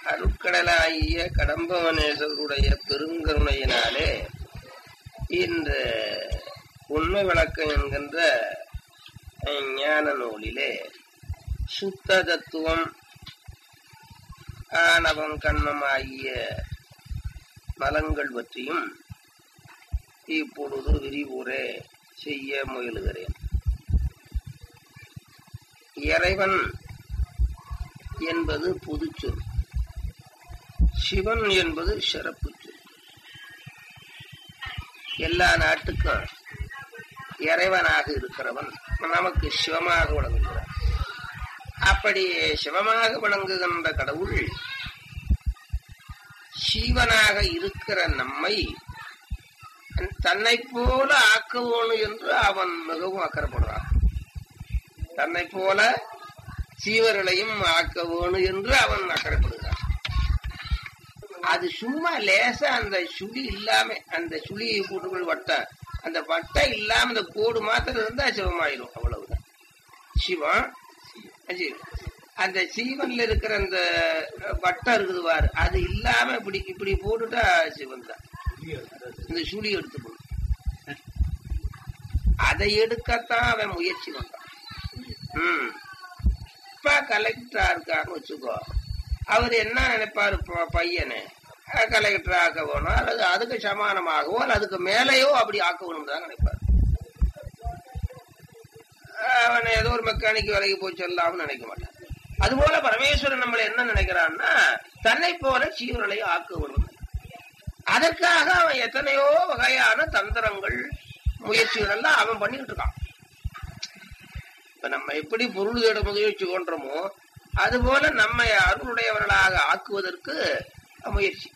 அருட்கடலாகிய கடம்பவனேஸ்வருடைய பெருங்கருணையினாலே இந்த உண்மை விளக்கம் என்கின்ற ஞான நூலிலே சுத்த தத்துவம் ஆணவம் கண்ணம் ஆகிய மலங்கள் பற்றியும் இப்பொழுது விரிவுரை செய்ய முயலுகிறேன் இறைவன் என்பது பொதுச்சொல் சிவன் என்பது சிறப்பு சொல் எல்லா நாட்டுக்கும் இறைவனாக இருக்கிறவன் நமக்கு சிவமாக விளங்குகிறான் அப்படி சிவமாக விளங்குகின்ற கடவுள் சீவனாக இருக்கிற நம்மை தன்னை போல ஆக்கவோணும் என்று அவன் மிகவும் அக்கறைப்படுறான் தன்னை போல சீவர்களையும் ஆக்க வேணும் என்று அவன் அக்கறைப்படுகிறான் அது சும்மா லேசா அந்த சுழி இல்லாம அந்த சுழி கூட்டுக்குள் வட்டம் அந்த வட்டம் இல்லாம அந்த கோடு மாத்திரம் இருந்தா சிவமாயிரும் அவ்வளவுதான் சிவம் அந்த சீவன்ல இருக்கிற அந்த வட்டம் இருக்குது பாரு அது இல்லாம இப்படி இப்படி போட்டுட்டா சிவன் தான் இந்த சுழி எடுத்துக்கணும் அதை எடுக்கத்தான் அவன் முயற்சி பண்றான் ம் இப்ப கலெக்டரா இருக்கான்னு வச்சுக்கோ அவர் என்ன நினைப்பாரு பையனு கலெக்டர் ஆக்க வேணும் அல்லது அதுக்கு சமானமாகவோ அல்லது அதுக்கு மேலேயோ அப்படி ஆக்க வேணும் தான் நினைப்பார் அவன் ஏதோ ஒரு மெக்கானிக் வேலைக்கு போய் சொல்லலாம்னு நினைக்க மாட்டான் அதுபோல பரமேஸ்வரன் நம்மளை என்ன நினைக்கிறான்னா தன்னை போல சீவர்களை ஆக்க வேணும் அதற்காக அவன் எத்தனையோ வகையான தந்திரங்கள் முயற்சிகள் எல்லாம் அவன் பண்ணிட்டு இருக்கான் இப்ப நம்ம எப்படி பொருள் தேட முயற்சி கொன்றோமோ அதுபோல நம்மை அருளுடையவர்களாக ஆக்குவதற்கு முயற்சி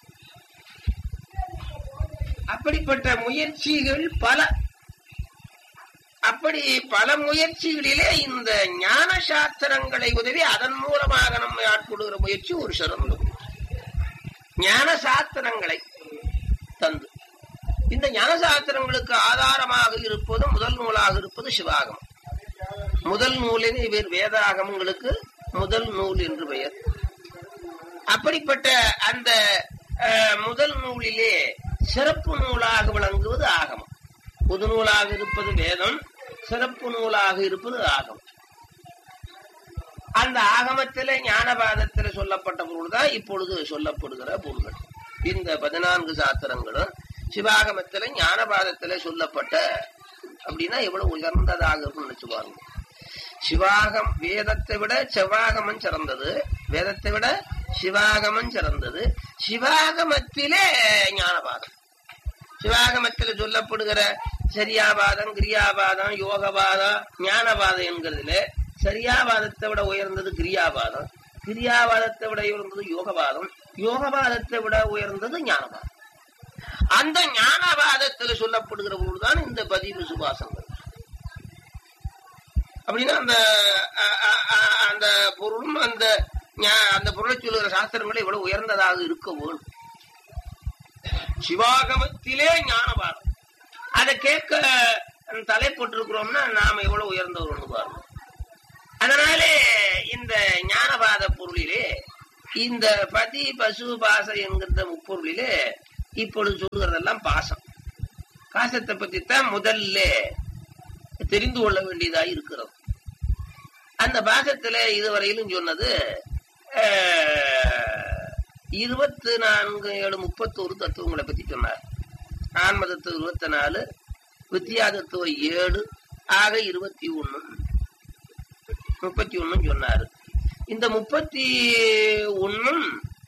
அப்படிப்பட்ட முயற்சிகள் பல அப்படி பல முயற்சிகளிலே இந்த ஞான சாஸ்திரங்களை உதவி அதன் மூலமாக நம்மை ஆட்கொள்கிற முயற்சி ஒரு சிறந்த ஞான சாஸ்திரங்களை தந்து இந்த ஞான சாஸ்திரங்களுக்கு ஆதாரமாக இருப்பது முதல் நூலாக இருப்பது சிவாகம் முதல் நூலின் இவர் வேதாகமங்களுக்கு முதல் நூல் என்று பெயர் அப்படிப்பட்ட அந்த முதல் நூலிலே சிறப்பு நூலாக விளங்குவது ஆகமம் பொது நூலாக இருப்பது வேதம் சிறப்பு நூலாக இருப்பது ஆகமம் அந்த ஆகமத்தில ஞானபாதத்தில் சொல்லப்பட்ட பொருள் தான் இப்பொழுது சொல்லப்படுகிற பொருள்கள் இந்த பதினான்கு சாத்திரங்களும் சிவாகமத்தில ஞானபாதத்தில சொல்லப்பட்ட அப்படின்னா எவ்வளவு உயர்ந்ததாக இருக்கும் நினைச்சு பாருங்க சிவாகம் வேதத்தை விட செவ்வாகமம் சிறந்தது வேதத்தை விட சிவாகமம் சிறந்தது சிவாகமத்திலே ஞானபாதம் சிவாகமத்தில் சொல்லப்படுகிற சரியாபாதம் கிரியாபாதம் யோகபாதம் ஞானபாதம் என்கிறதுல சரியாபாதத்தை விட உயர்ந்தது கிரியாபாதம் கிரியாபாதத்தை விட உயர்ந்தது யோகபாதம் யோகபாதத்தை விட உயர்ந்தது ஞானபாதம் அந்த ஞானபாதத்தில் சொல்லப்படுகிற பொருள்தான் இந்த பதிவு சுபாசங்கள் அப்படின்னா அந்த அந்த பொருளும் அந்த அந்த பொருளை சொல்லுகிற சாஸ்திரங்களை இவ்வளவு உயர்ந்ததாக இருக்க வேணும் சிவாகமத்திலே ஞானபாதம் அதை கேட்க தலைப்பட்டிருக்கிறோம்னா நாம எவ்வளவு உயர்ந்தவர்கள் பாருங்க அதனாலே இந்த ஞானபாத பொருளிலே இந்த பதி பசு பாச என்கிற முப்பொருளிலே இப்பொழுது சொல்லுகிறதெல்லாம் பாசம் பாசத்தை பத்தி தான் முதல்ல தெரிந்து கொள்ள வேண்டியதா இருக்கிறது அந்த பாசத்துல இதுவரையிலும் சொன்னது இருபத்தி நான்கு ஏழு முப்பத்தோரு தத்துவங்களை பத்தி சொன்னார் ஆன்ம தத்துவம் இருபத்தி நாலு வித்தியா தத்துவம் ஏழு ஆக இருபத்தி ஒன்னு முப்பத்தி ஒன்னு சொன்னாரு இந்த முப்பத்தி ஒன்னும்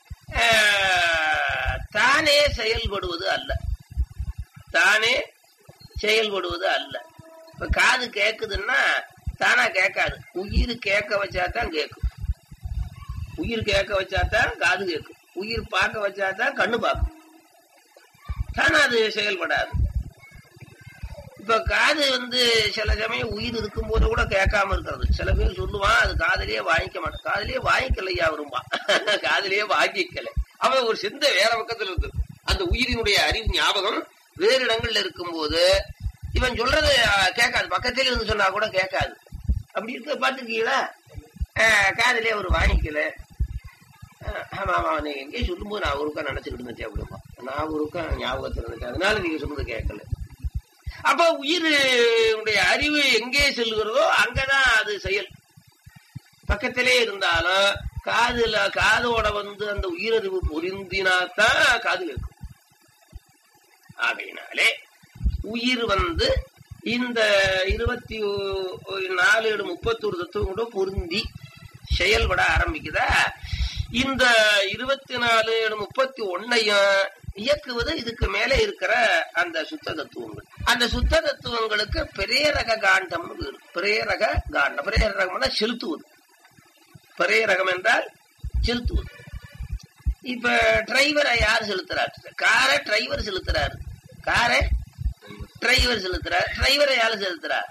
தானே செயல்படுவது அல்ல தானே செயல்படுவது அல்ல இப்ப காது கேக்குதுன்னா தானா கேட்காது உயிர் கேட்க வச்சாதான் கேட்கும் உயிர் கேட்க வச்சாதான் காது கேட்கும் உயிர் பார்க்க வச்சாதான் கண்ணு பார்க்கும் தானே அது செயல்படாது இப்ப காது வந்து சில சமயம் உயிர் இருக்கும் போது கூட கேட்காம இருக்கிறது சில பேர் சொல்லுவான் அது காதலியே வாங்கிக்க மாட்டான் காதலியே வாங்கிக்கலையா வரும்பா காதலியே வாங்கிக்கல அவன் ஒரு சிந்த வேற பக்கத்துல இருக்கு அந்த உயிரினுடைய அறிவு ஞாபகம் வேறு இடங்கள்ல இருக்கும் போது இவன் சொல்றது கேட்காது பக்கத்துல இருந்து சொன்னா கூட கேட்காது அப்படி இருக்க பாத்துருக்கீங்களா காதலே அவர் வாங்கிக்கல ஆமா ஆமா நீங்க எங்கேயும் சொல்லும்போது நான் ஒருக்கா நினைச்சுக்கிட்டு இருந்துச்சு அப்படிமா நான் ஒருக்கா ஞாபகத்தில் நினைச்சேன் அதனால நீங்க சொன்னது கேட்கல அப்ப உயிருடைய அறிவு எங்கே செல்கிறதோ அங்கதான் அது செயல் பக்கத்திலே இருந்தாலும் காதுல காதோட வந்து அந்த உயிரறிவு பொருந்தினாத்தான் காது கேட்கும் ஆகையினாலே உயிர் வந்து இந்த இருபத்தி ஒ- நாலு ஏழு முப்பத்தொரு தத்துவம் கூட பொருந்தி செயல்பட ஆரம்பிக்குதா இந்த இருபத்தி நாலு ஏழு முப்பத்தி ஒன்னையும் இயக்குவது இதுக்கு மேலே இருக்கிற அந்த சுத்த தத்துவங்கள் அந்த சுத்த தத்துவங்களுக்கு பிரேரக காண்டம்னு பேரு. பிரேரக காண்டம் பிரேரகம்னா செலுத்துவது பிரேரகம் என்றால் செலுத்துவது இப்ப டிரைவரை யார் செலுத்துறாரு காரை டிரைவர் செலுத்துறாரு காரை டிரைவர் செலுத்துறார் டிரைவரை யாரு செலுத்துறார்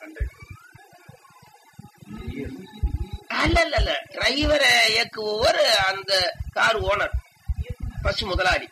அல்ல இல்ல இல்ல டிரைவரை இயக்குபவர் அந்த கார் ஓனர் பஸ் முதலாளி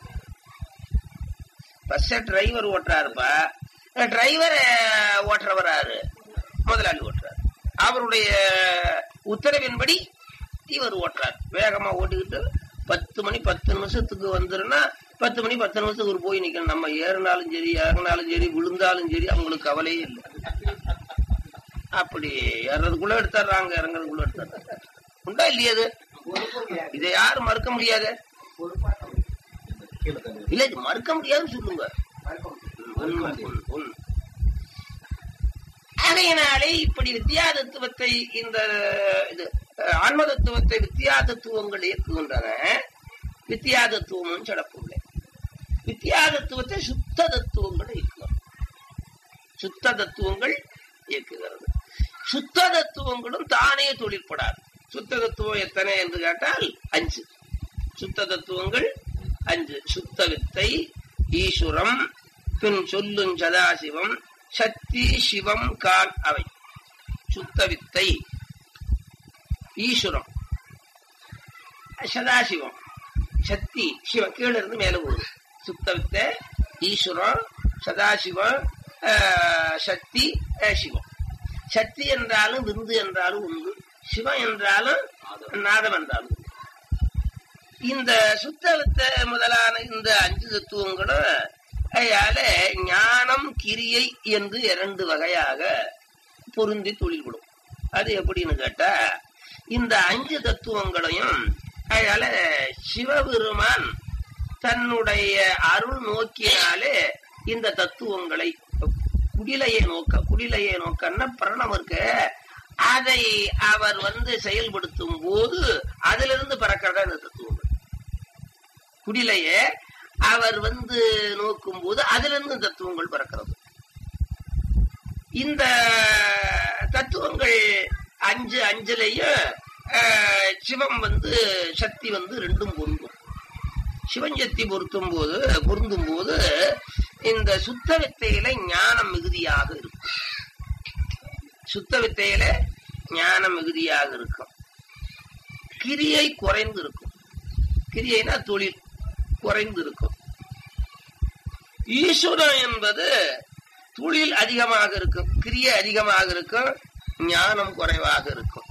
பஸ்ஸ டிரைவர் ஓட்டுறாருப்பா டிரைவரை ஓட்டுறவராரு முதலாளி ஓட்டுறாரு அவருடைய உத்தரவின்படி இவர் ஓட்டுறார் வேகமா ஓட்டிக்கிட்டு பத்து மணி பத்து நிமிஷத்துக்கு வந்துருன்னா பத்து மணி பத்து நிமிஷத்துக்கு ஒரு போய் நிக்கணும் நம்ம ஏறினாலும் சரி இறங்கினாலும் சரி விழுந்தாலும் சரி அவங்களுக்கு கவலையே இல்லை அப்படி ஏறதுக்குள்ள எடுத்துறாங்க இறங்குறதுக்குள்ள எடுத்துறாங்க உண்டா இல்லையா அது இதை யாரும் மறுக்க முடியாது இல்ல இது மறுக்க முடியாதுன்னு சொல்லுங்க உண்மை, உண்மை, உண்மை. ஆகையினாலே இப்படி வித்தியா தத்துவத்தை இந்த இது அஹ், ஆன்ம தத்துவத்தை வித்தியா தத்துவங்கள் இயக்குகின்றன வித்தியா தத்துவமும் சிறப்புள்ளே வித்தியா தத்துவத்தை சுத்த தத்துவங்கள் இயக்குகிறது சுத்த தத்துவங்கள் இயக்குகிறது சுத்த தத்துவங்களும் தானே தொழிற்படாது சுத்த தத்துவம் எத்தனை என்று கேட்டால் அஞ்சு சுத்த தத்துவங்கள் அஞ்சு சுத்த வித்தை ஈஸ்வரம் பின் சொல்லும் சதாசிவம் சக்தி சிவம் கால் அவை சுத்த வித்தை ஈஸ்வரம் சதாசிவம் சக்தி சிவம் கீழே இருந்து மேல போகுது சுத்த வித்தை ஈஸ்வரம் சதாசிவம் ஆஹ், சக்தி ஆஹ், சிவம் சக்தி என்றாலும் விந்து என்றாலும் உண்டு சிவம் என்றாலும் நாதம் என்றாலும் உண்டு. இந்த சுத்தவித்த முதலான இந்த அஞ்சு தத்துவங்களும் அதால ஞானம் கிரியை என்று இரண்டு வகையாக பொருந்தி தொழில்படும் அது எப்படின்னு கேட்டா இந்த அஞ்சு தத்துவங்களையும் அதனால சிவபெருமான் தன்னுடைய அருள் நோக்கினாலே இந்த தத்துவங்களை குடிலையை நோக்க குடிலையை நோக்கன்னா பிரணம் இருக்கு அதை அவர் வந்து செயல்படுத்தும் போது அதிலிருந்து பிறக்கிறதா இந்த தத்துவங்கள் குடிலையே அவர் வந்து நோக்கும் போது அதிலிருந்து தத்துவங்கள் பிறக்கிறது இந்த தத்துவங்கள் அஞ்சு அஞ்சுலையும் ஆஹ், சிவம் வந்து சக்தி வந்து ரெண்டும் பொருந்தும் சிவஞ்சக்தி பொருத்தும் போது பொருந்தும் போது இந்த சுத்த வித்தையில ஞானம் மிகுதியாக இருக்கும் சுத்த வித்தையில ஞானம் மிகுதியாக இருக்கும் கிரியை குறைந்து இருக்கும் கிரியைனா தொழில் குறைந்து இருக்கும் ஈஸ்வரம் என்பது தொழில் அதிகமாக இருக்கும் கிரியை அதிகமாக இருக்கும் ஞானம் குறைவாக இருக்கும்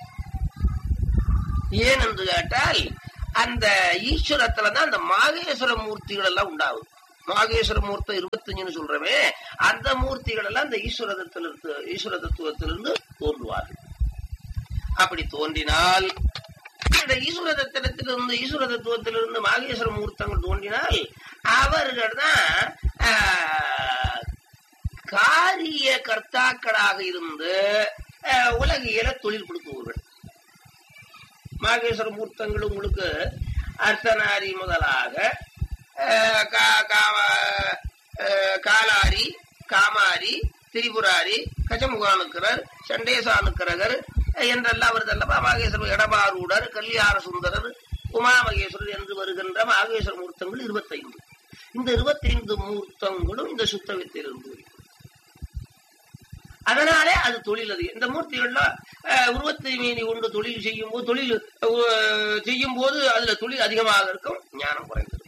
ஏன் என்று கேட்டால் அந்த ஈஸ்வரத்துல தான் அந்த மாகேஸ்வர மூர்த்திகள் எல்லாம் உண்டாகும் மாகேஸ்வர மூர்த்தம் இருபத்தஞ்சுன்னு சொல்றமே அந்த மூர்த்திகள் எல்லாம் அந்த ஈஸ்வர தத்துவத்திலிருந்து ஈஸ்வர தத்துவத்திலிருந்து தோன்றுவார்கள் அப்படி தோன்றினால் அந்த ஈஸ்வர தத்துவத்திலிருந்து ஈஸ்வர தத்துவத்திலிருந்து மாகேஸ்வர மூர்த்தங்கள் தோன்றினால் அவர்கள் தான் ஆஹ், காரிய கர்த்தாக்களாக இருந்து ஆஹ், உலகியல தொழில்படுத்துவார்கள் மாகேஸ்வர மூர்த்தங்கள் உங்களுக்கு அர்த்தநாரி முதலாக ஆஹ், கா- கா- ஆஹ், காலாரி காமாரி திரிபுராரி கஜமுகானுக்கிறர் சண்டேசானுக்கிறகர் என்றெல்லாம் வருதல்லவா மாகேஸ்வரர் எடபாரூடர் கல்யாண சுந்தரர் உமா மகேஸ்வரர் என்று வருகின்ற மாகேஸ்வர மூர்த்தங்கள் இருபத்தைந்து இந்த இருபத்தைந்து மூர்த்தங்களும் இந்த சுத்த வித்தையிலிருந்து வருகிறது. அதனாலே அது தொழில் அது இந்த மூர்த்திகள்லாம் அஹ், உருவத்தை மீறி கொண்டு தொழில் செய்யும் போது தொழில் அஹ், செய்யும் போது அதுல தொழில் அதிகமாக இருக்கும் ஞானம் குறைந்திருக்கும்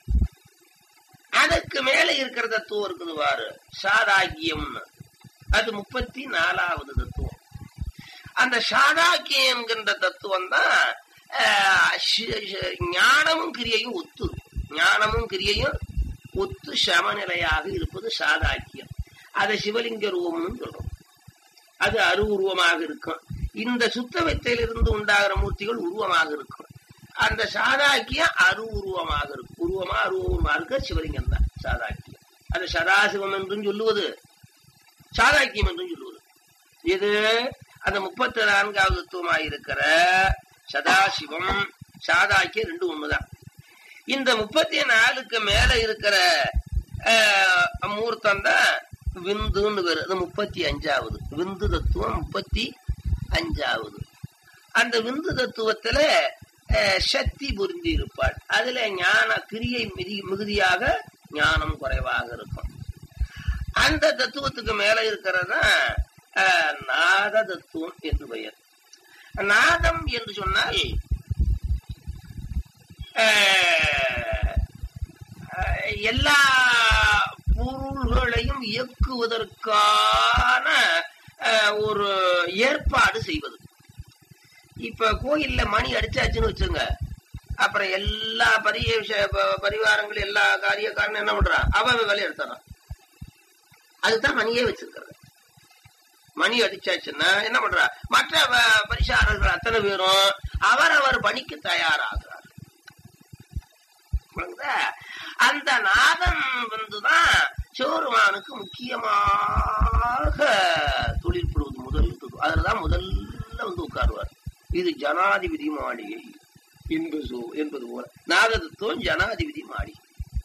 அதற்கு மேலே இருக்கிற தத்துவம் இருக்குது பாரு சாதாக்கியம்னு அது முப்பத்தி நாலாவது தத்துவம் அந்த சாதாக்கியம் என்கின்ற தத்துவம் தான் அஹ், சி- சி- ஞானமும் கிரியையும் ஒத்து ஞானமும் கிரியையும் ஒத்து சமநிலையாக இருப்பது சாதாக்கியம் அதை சிவலிங்க ரூபம்னு சொல்றோம் அது அருவுருவமாக இருக்கும் இந்த சுத்த வித்தையிலிருந்து உண்டாகிற மூர்த்திகள் உருவமாக இருக்கும் அந்த சாதாக்கியம் அருவுருவமாக இருக்கும் உருவமா அருவமா இருக்க சிவலிங்கம் தான் சாதாக்கியம் அது சதாசிவம் என்றும் சொல்லுவது சாதாக்கியம் என்றும் சொல்லுவது இது அந்த முப்பத்தி நான்காவது தத்துவமாக இருக்கிற சதாசிவம் சாதாக்கியம் ரெண்டு ஒண்ணுதான் இந்த முப்பத்தி நாலுக்கு மேல இருக்கிற மூர்த்தம் தான் விந்துன்னு பேரு அது முப்பத்தி அஞ்சாவது விந்து தத்துவம் முப்பத்தி அஞ்சாவது அந்த விந்து தத்துவத்துல அஹ், சக்தி பொருந்தி இருப்பாள் அதுல ஞான கிரியை மிதி- மிகுதியாக ஞானம் குறைவாக இருக்கும் அந்த தத்துவத்துக்கு மேல இருக்கிறதா நாத தத்துவம் என்று பெயர் நாதம் என்று சொன்னால் அஹ், அஹ், எல்லா பொருள்களையும் இயக்குவதற்கான அஹ், ஒரு ஏற்பாடு செய்வது இப்ப கோயில்ல மணி அடிச்சாச்சுன்னு வச்சுங்க அப்புறம் எல்லா பரிய விஷ- ப- பரிவாரங்கள் எல்லா காரியக்காரனும் என்ன பண்றான் அவன் அவன் வேலையை எடுத்துறான் அதுதான் மணியே வச்சிருக்கிறது மணி அடிச்சாச்சுன்னா என்ன பண்றா மற்ற வ- பரிசாரர்கள் அத்தனை பேரும் அவரவர் பணிக்கு தயாராகிறார் புரியுதா? அந்த நாதம் வந்துதான் சிவருமானுக்கு முக்கியமாக தொழிற்படுவது முதல் தொழில். அதுலதான் முதல்ல வந்து உட்காருவார் இது ஜனாதிபதி மாளிகை என்பது சோ- என்பது போல நாத தத்துவம் ஜனாதிபதி மாளிகை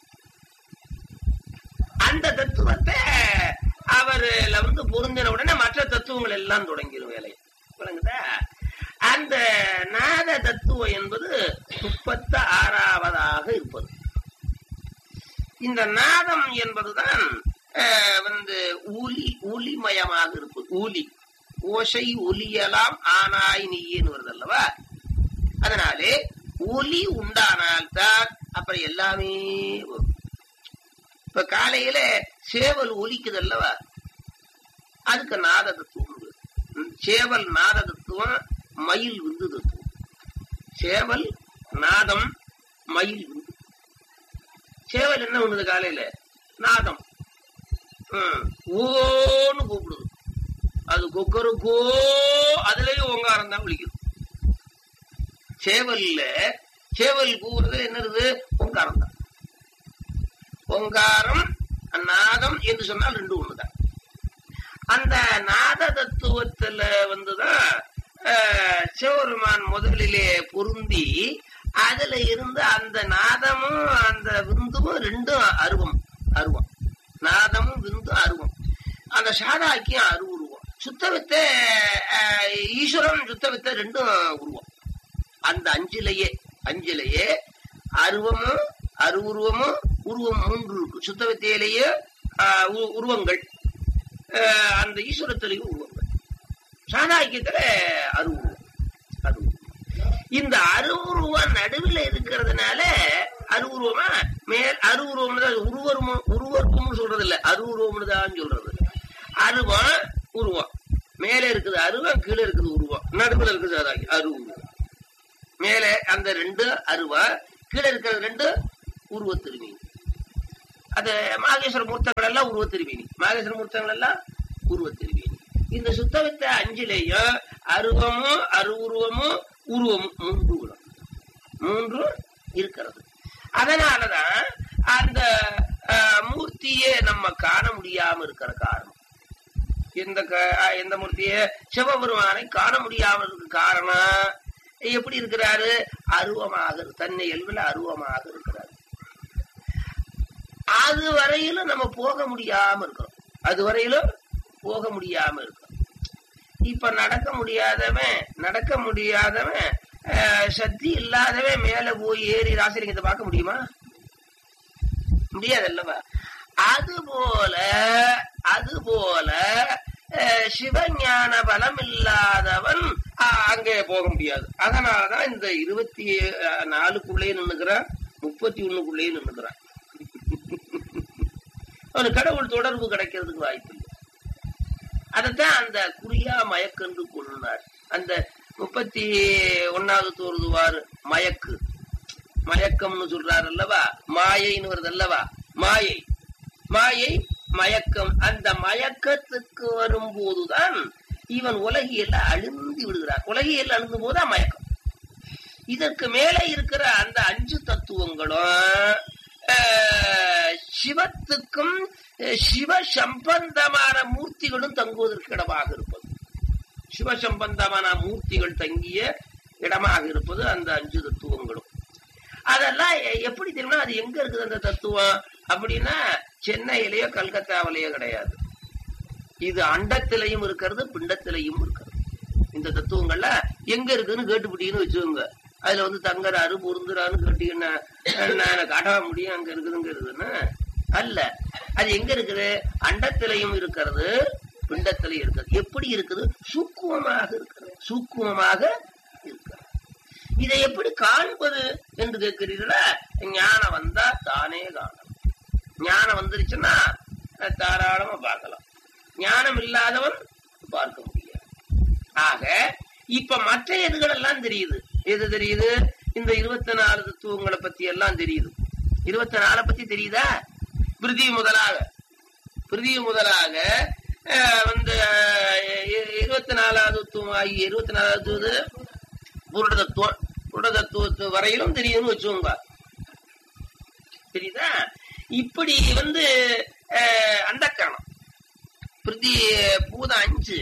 அந்த தத்துவத்தை அவர்ல வந்து பொருந்தின உடனே மற்ற தத்துவங்கள் எல்லாம் தொடங்கிடும் வேலையை விளங்குதா அந்த நாத தத்துவம் என்பது முப்பத்தி ஆறாவதாக இருப்பது இந்த நாதம் என்பதுதான் அஹ், வந்து ஒலி ஒலிமயமாக இருப்பது ஒலி ஓசை ஒலியலாம் ஆனாய் நீயேன்னு வருது அல்லவா அதனாலே ஒலி உண்டானால்தான் அப்புறம் எல்லாமே வரும் இப்ப காலையில சேவல் ஒலிக்குது அல்லவா அதுக்கு நாத தத்துவம் உண்டு. ம், சேவல் நாத தத்துவம் மயில் விந்து தத்துவம் சேவல் நாதம் மயில் விந்து சேவல் என்ன பண்ணுது காலையில நாதம் ம், ஓன்னு கூப்பிடுது அது கொக்கருக்கோ அதுலயும் ஓங்காரம் தான் விழிக்குது சேவல்ல சேவல் கூவுறது என்னது ஓங்காரம் தான் ஓங்காரம் நாதம் என்று சொன்னால் ரெண்டு ஒண்ணுதான் அந்த நாத தத்துவத்துல வந்துதான் அஹ், சிவபெருமான் முதலிலே பொருந்தி அதுல இருந்து அந்த நாதமும் அந்த விந்தும் ரெண்டும் அருவம் அருவம் நாதமும் விந்தும் அருவம் அந்த சாதாக்கியம் அருவுருவம் சுத்தவித்த ஈஸ்வரன் சுத்தவித்த ரெண்டும் உருவம் அந்த அஞ்சிலேயே அஞ்சிலேயே அருவமும் அருவுருவமும் உருவம் மூன்று இருக்கு சுத்த வித்தியிலேயே ஆஹ், உ- உருவங்கள் ஆஹ், அந்த ஈஸ்வரத்திலேயும் உருவங்கள் சாதாக்கியத்துல அருவுருவம் அருவுருவம் இந்த அருவுருவம் நடுவில் இருக்கிறதுனால அருவுருவமா மேல் அருவுருவம் தான் உருவரும் உருவருவம்னு சொல்றது இல்ல அருவுருவம்னு தான் சொல்றது அருவம் உருவம் மேலே இருக்குது அருவம் கீழே இருக்குது உருவம் நடுவில் இருக்குது சாதாக்கி அருவுருவம் மேலே அந்த ரெண்டு அருவா கீழே இருக்கிறது ரெண்டு உருவ திருமீன் அது மாகேஸ்வர மூர்த்தங்கள் எல்லாம் உருவ திருமீனி மாகேஸ்வர மூர்த்தங்கள் எல்லாம் உருவ திருமீனி இந்த சுத்தவித்த அஞ்சிலையும் அருவமும் அருவுருவமும் உருவமும் மூன்று குணம் மூன்று இருக்கிறது அதனாலதான் அந்த அஹ், மூர்த்தியே நம்ம காண முடியாம இருக்கிற காரணம் எந்த க- அஹ், எந்த மூர்த்தியை சிவபெருமானை காண முடியாம இருக்க காரணம் எப்படி இருக்கிறாரு அருவமாக இரு- தன்னை இயல்புல அருவமாக இருக்கிறார் அது வரையிலும் நம்ம போக முடியாம இருக்கிறோம் அது வரையிலும் போக முடியாம இருக்கிறோம் இப்ப நடக்க முடியாதவன் நடக்க முடியாதவன் அஹ், சக்தி இல்லாதவன் மேல போய் ஏறி ராசிலிங்கத்தை பார்க்க முடியுமா முடியாதல்லவா அதுபோல அதுபோல அஹ், சிவஞான பலம் இல்லாதவன் அஹ், அங்கே போக முடியாது அதனாலதான் இந்த இருபத்தி அஹ், நாலுக்குள்ளேயே நின்னுக்கிறான் முப்பத்தி ஒண்ணுக்குள்ளேயே நின்னுக்கிறான் அவனுக்கு கடவுள் தொடர்பு கிடைக்கிறதுக்கு வாய்ப்பு இல்லை அதைத்தான் அந்த குறியா மயக்கென்று கொள்ளினார் அந்த முப்பத்தி ஒன்னாவது தோறுதுவார் மயக்கு மயக்கம்னு சொல்றாரு அல்லவா மாயைன்னு வருது அல்லவா மாயை மாயை மயக்கம் அந்த மயக்கத்துக்கு வரும்போதுதான் இவன் உலகியல்ல அழுந்தி விடுகிறான் உலகியல் அழுந்தும் போதுதான் மயக்கம் இதற்கு மேலே இருக்கிற அந்த அஞ்சு தத்துவங்களும் ஆஹ், சிவத்துக்கும் அஹ், சிவ சம்பந்தமான மூர்த்திகளும் தங்குவதற்கு இடமாக இருப்பது சிவ சம்பந்தமான மூர்த்திகள் தங்கிய இடமாக இருப்பது அந்த அஞ்சு தத்துவங்களும் அதெல்லாம் எ- எப்படி தெரியுமா அது எங்க இருக்குது அந்த தத்துவம் அப்படின்னா சென்னையிலேயோ கல்கத்தாவிலேயோ கிடையாது இது அண்டத்திலையும் இருக்கிறது பிண்டத்திலையும் இருக்கிறது இந்த தத்துவங்கள்ல எங்க இருக்குன்னு கேட்டுப்பிட்டீங்கன்னு வச்சுக்கோங்க அதுல வந்து தங்குறாரு பொருந்துறாருன்னு கேட்டீங்கன்னா நான் காட்டவா முடியும் அங்க இருக்குதுங்கிறதுன்னு அல்ல அது எங்க இருக்குது அண்டத்திலையும் இருக்கிறது பிண்டத்திலையும் இருக்கிறது எப்படி இருக்குது சூக்குமமாக இருக்கிறது சூக்குமமாக இருக்கிறது இதை எப்படி காண்பது என்று கேட்கிறீர்களா ஞானம் வந்தா தானே காணும் ஞானம் வந்துருச்சுன்னா அஹ், தாராளமா பார்க்கலாம் ஞானம் இல்லாதவன் பார்க்க முடியாது ஆக இப்ப மற்ற எதுகள் எல்லாம் தெரியுது எது தெரியுது இந்த இருபத்தி நாலு தத்துவங்களை பத்தி எல்லாம் தெரியுது இருபத்தி நாலை பத்தி தெரியுதா பிரிதி முதலாக பிரிதி முதலாக அஹ், வந்து இருபத்தி நாலாவது தத்துவம் ஆகிய இருபத்தி நாலாவது புருட தத்துவம் புருட தத்துவத்து வரையிலும் தெரியும்னு வச்சுக்கோங்க தெரியுதா இப்படி வந்து அந்த கரணம் பிரிதி பூதம் அஞ்சு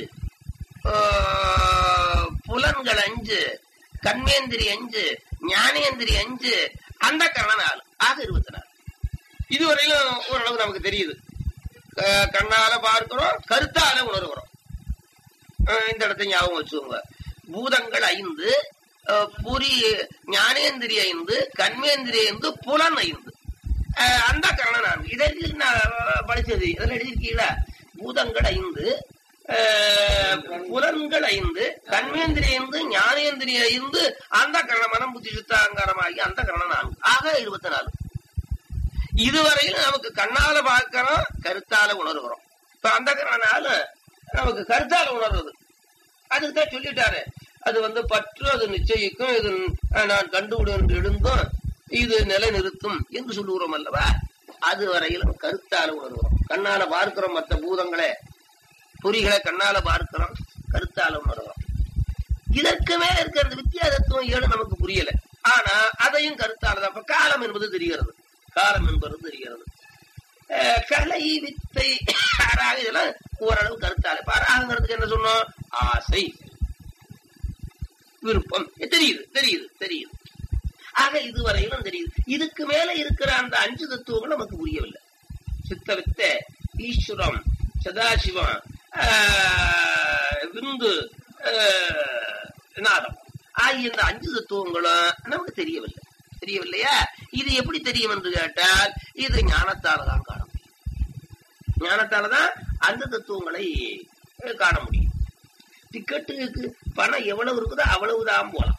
ஆஹ், புலன்கள் அஞ்சு கண்மேந்திரி அஞ்சு ஞானேந்திரி அஞ்சு அந்த கரணம் நாலு ஆக இருபத்தி நாலு இதுவரையிலும் ஓரளவு நமக்கு தெரியுது க- கண்ணால பார்க்கிறோம் கருத்தால உணர்கிறோம் அஹ் இந்த இடத்தை ஞாபகம் வச்சுக்கோங்க பூதங்கள் ஐந்து அஹ் புரி ஞானேந்திரி ஐந்து கண்மேந்திரி ஐந்து புலன் ஐந்து அஹ் அந்த கரணம் நான்கு இதை நான் படிச்சது இதில் எழுதியிருக்கீங்களா பூதங்கள் ஐந்து அஹ் புலன்கள் ஐந்து கண்மேந்திரி ஐந்து ஞானேந்திரி ஐந்து அந்த கரணம் மனம் புத்தி சித்தாங்காரமாகி அந்த கரணம் நான்கு ஆக இருபத்தி நாலு இதுவரையில் நமக்கு கண்ணால பார்க்கிறோம் கருத்தால உணர்கிறோம் இப்ப அந்த கரணனால நமக்கு கருத்தால உணர்றது அதுக்கு தான் சொல்லிட்டாரு அது வந்து பற்று அது நிச்சயிக்கும் இது அஹ், நான் கண்டுவிடும் என்று எழுந்தும் இது நிலை நிறுத்தும் என்று சொல்லுகிறோம் அல்லவா அது வரையிலும் கருத்தால உணர்கிறோம் கண்ணால பார்க்கிறோம் மற்ற பூதங்களே பொறிகளை கண்ணால பார்க்கிறோம் கருத்தால உணர்கிறோம் இதற்கு மேல இருக்கிறது வித்தியாசத்துவம் ஏழு நமக்கு புரியல ஆனா அதையும் கருத்தாலதான் அப்ப காலம் என்பது தெரிகிறது காலம் என்பது தெரிகிறது அஹ் கலை வித்தை அராக இதெல்லாம் ஓரளவு கருத்தால இப்ப அராகங்கிறதுக்கு என்ன சொன்னோம் ஆசை விருப்பம் தெரியுது தெரியுது தெரியுது ஆக இதுவரையிலும் தெரியுது இதுக்கு மேல இருக்கிற அந்த அஞ்சு தத்துவங்கள் நமக்கு புரியவில்லை சித்த வித்த ஈஸ்வரம் சதாசிவம் ஆஹ், விந்து ஆஹ், நாதம் ஆகிய இந்த அஞ்சு தத்துவங்களும் நமக்கு தெரியவில்லை தெரியவில்லையா இது எப்படி தெரியும் என்று கேட்டால் இது ஞானத்தால தான் காண முடியும் ஞானத்தால தான் அந்த தத்துவங்களை அஹ், காண முடியும் டிக்கெட்டுக்கு பணம் எவ்வளவு இருக்குதோ அவ்வளவுதான் போலாம்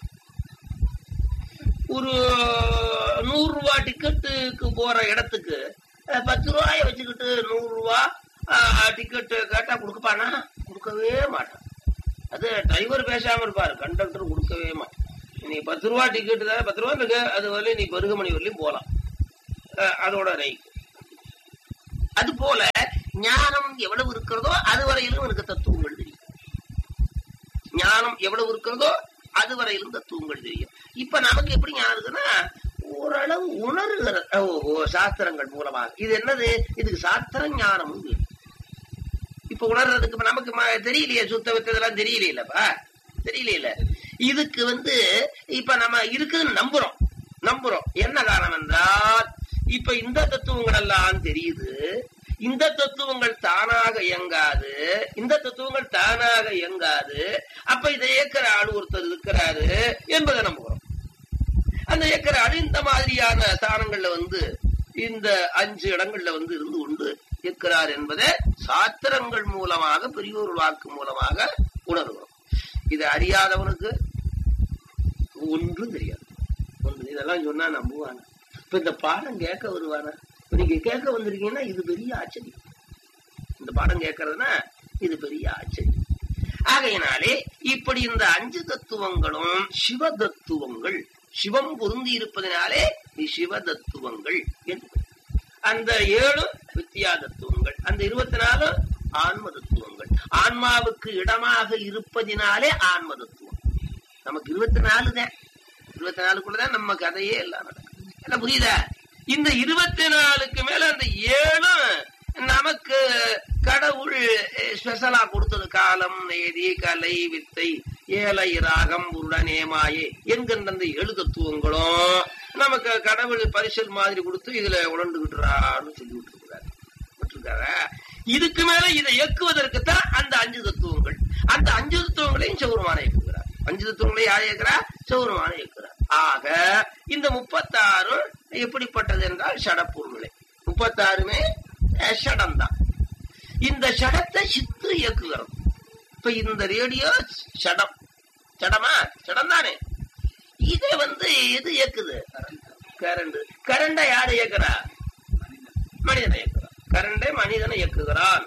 ஒரு நூறு ரூபா டிக்கெட்டுக்கு போற இடத்துக்கு அஹ், பத்து ரூபாய வச்சுக்கிட்டு நூறு ரூபா டிக்கெட்டு கேட்டா கொடுக்கப்பானா கொடுக்கவே மாட்டான் அது டிரைவர் பேசாம இருப்பாரு கண்டக்டர் கொடுக்கவே மாட்டான் நீ பத்து ரூபா டிக்கெட்டு தான் பத்து ரூபா இருக்கு அது வரலையும் நீ பருகமணி வரலையும் போலாம் அஹ், அதோட ரைட் அது போல ஞானம் எவ்வளவு இருக்கிறதோ அது வரையிலும் எனக்கு தத்துவங்கள் தெரியும் ஞானம் எவ்வளவு இருக்கிறதோ அது வரையிலும் தத்துவங்கள் தெரியும் இப்ப நமக்கு எப்படி ஞானம் இருக்குன்னா ஓரளவு உணர்கிற ஓ, ஓ, சாஸ்திரங்கள் மூலமாக இது என்னது இதுக்கு சாஸ்திர ஞானமும் வேணும். இப்ப உணர்றதுக்கு இப்ப நமக்கு ம- தெரியலையே சுத்த வித்ததெல்லாம் தெரியலையிலப்பா தெரியலையில இதுக்கு வந்து இப்ப நம்ம இருக்குதுன்னு நம்புறோம் நம்புறோம் என்ன காரணம் என்றால் இப்ப இந்த தத்துவங்கள் எல்லாம் தெரியுது இந்த தத்துவங்கள் தானாக இயங்காது இந்த தத்துவங்கள் தானாக இயங்காது அப்ப இதை இயக்கிற ஆள் ஒருத்தர் இருக்கிறாரு என்பதை நம்புகிறோம் அந்த இயக்கிற ஆள் இந்த மாதிரியான ஸ்தானங்கள்ல வந்து இந்த அஞ்சு இடங்கள்ல வந்து இருந்து கொண்டு இருக்கிறார் என்பதை சாத்திரங்கள் மூலமாக பெரியோர் வாக்கு மூலமாக உணர்கிறோம் இதை அறியாதவனுக்கு ஒன்றும் தெரியாது ஒன்று இதெல்லாம் சொன்னா நம்புவானா இப்ப இந்த பாடம் கேட்க வருவானா இப்ப நீங்க கேட்க வந்திருக்கீங்கன்னா இது பெரிய ஆச்சரியம் இந்த பாடம் கேட்கறதுனா இது பெரிய ஆச்சரியம் ஆகையினாலே இப்படி இந்த அஞ்சு தத்துவங்களும் சிவ தத்துவங்கள் சிவம் பொருந்தி இருப்பதனாலே இது சிவ தத்துவங்கள் என்று அந்த ஏழு வித்தியா தத்துவங்கள் அந்த இருபத்தி நாலு ஆன்ம தத்துவங்கள் ஆன்மாவுக்கு இடமாக இருப்பதினாலே ஆன்ம தத்துவம் நமக்கு இருபத்தி நாலு தான் இருபத்தி நாலுக்குள்ளதான் நம்ம கதையே எல்லாம் நடக்கும் என்ன புரியுதா இந்த இருபத்தி நாலுக்கு மேல அந்த ஏழும் நமக்கு கடவுள் ஸ்பெஷலா கொடுத்தது காலம் நேதி கலை வித்தை ஏலை ராகம் உருடனே மாயே என்கின்ற அந்த ஏழு தத்துவங்களும் நமக்கு கடவுள் பரிசல் மாதிரி கொடுத்து இதுல உழண்டுகிட்டுறான்னு சொல்லி விட்டுருக்கிறாரு விட்டுருக்காரா இதுக்கு மேல இதை இயக்குவதற்கு தான் அந்த அஞ்சு தத்துவங்கள் அந்த அஞ்சு தத்துவங்களையும் சௌரமான இயக்குகிறார் அஞ்சு தத்துவங்களையும் யார் இயக்குறா சௌரமான இயக்குறார் ஆக இந்த முப்பத்தாறு எப்படிப்பட்டது என்றால் ஷடப்பொருள்களை முப்பத்தாறுமே ஷடம் தான் இந்த ஷடத்தை சித்து இயக்குகிறோம் இப்ப இந்த ரேடியோ ஷடம் ஷடமா ஷடம் தானே இதை வந்து எது இயக்குது கரண்ட் கரண்டை யாரு இயக்குறா மனிதனை இயக்குறான் கரண்டை மனிதனை இயக்குகிறான்